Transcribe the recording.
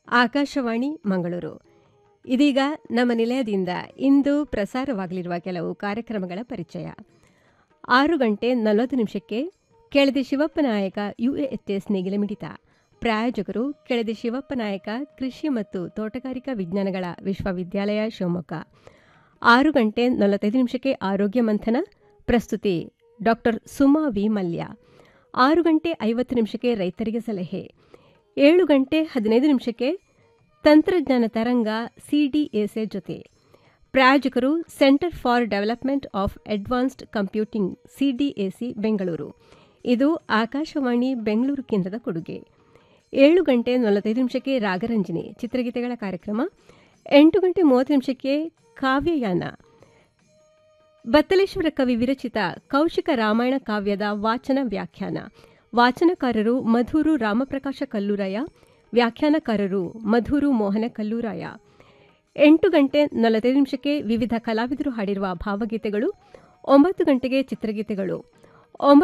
ಆಕಾಶವಾಣಿ ಮಂಗಳೂರು ಇದೀಗ ನಮ್ಮ ನಿಲಯದಿಂದ ಇಂದು ಪ್ರಸಾರವಾಗಲಿರುವ ಕೆಲವು ಕಾರ್ಯಕ್ರಮಗಳ ಪರಿಚಯ ಆರು ಗಂಟೆ ನಲವತ್ತು ನಿಮಿಷಕ್ಕೆ ಕೆಳದಿ ಶಿವಪ್ಪ ನಾಯಕ ಯುಎಎಚ್ಎಸ್ ನೇಗಿಲಮಿಡಿತ ಪ್ರಾಯೋಜಕರು ಕೆಳದಿ ಶಿವಪ್ಪ ನಾಯಕ ಕೃಷಿ ಮತ್ತು ತೋಟಗಾರಿಕಾ ವಿಜ್ಞಾನಗಳ ವಿಶ್ವವಿದ್ಯಾಲಯ ಶಿವಮೊಗ್ಗ ಆರು ಗಂಟೆ ನಲವತ್ತೈದು ನಿಮಿಷಕ್ಕೆ ಆರೋಗ್ಯ ಮಂಥನ ಪ್ರಸ್ತುತಿ ಡಾಕ್ಟರ್ ಸುಮಾ ವಿ ಮಲ್ಯ ಆರು ಗಂಟೆ ಐವತ್ತು ನಿಮಿಷಕ್ಕೆ ರೈತರಿಗೆ ಸಲಹೆ ಏಳು ಗಂಟೆ ಹದಿನೈದು ನಿಮಿಷಕ್ಕೆ ತಂತ್ರಜ್ಞಾನ ತರಂಗ ಸಿಡಿಎಸ್ಎ ಜೊತೆ ಪ್ರಾಯೋಜಕರು centre for development of advanced computing CDAC Bengaluru ಇದು ಆಕಾಶವಾಣಿ ಬೆಂಗಳೂರು ಕೇಂದ್ರದ ಕೊಡುಗೆ ಏಳು ಗಂಟೆ ನಲವತ್ತೈದು ನಿಮಿಷಕ್ಕೆ ರಾಗರಂಜನೆ ಚಿತ್ರಗೀತೆಗಳ ಕಾರ್ಯಕ್ರಮ ಎಂಟು ಗಂಟೆ ಮೂವತ್ತು ನಿಮಿಷಕ್ಕೆ ಕಾವ್ಯಯಾನ ಬತ್ತಲೇಶ್ವರ ಕವಿ ವಿರಚಿತ ಕೌಶಿಕ ರಾಮಾಯಣ ಕಾವ್ಯದ ವಾಚನ ವ್ಯಾಖ್ಯಾನ ವಾಚನಕಾರರು ಮಧುರು ರಾಮಪ್ರಕಾಶ ಕಲ್ಲೂರಾಯ ವ್ಯಾಖ್ಯಾನಕಾರರು ಮಧುರು ಮೋಹನ ಕಲ್ಲೂರಾಯ ಎಂಟು ಗಂಟೆ ನಲವತ್ತೈದು ನಿಮಿಷಕ್ಕೆ ವಿವಿಧ ಕಲಾವಿದರು ಹಾಡಿರುವ ಭಾವಗೀತೆಗಳು ಒಂಬತ್ತು ಗಂಟೆಗೆ ಚಿತ್ರಗೀತೆಗಳು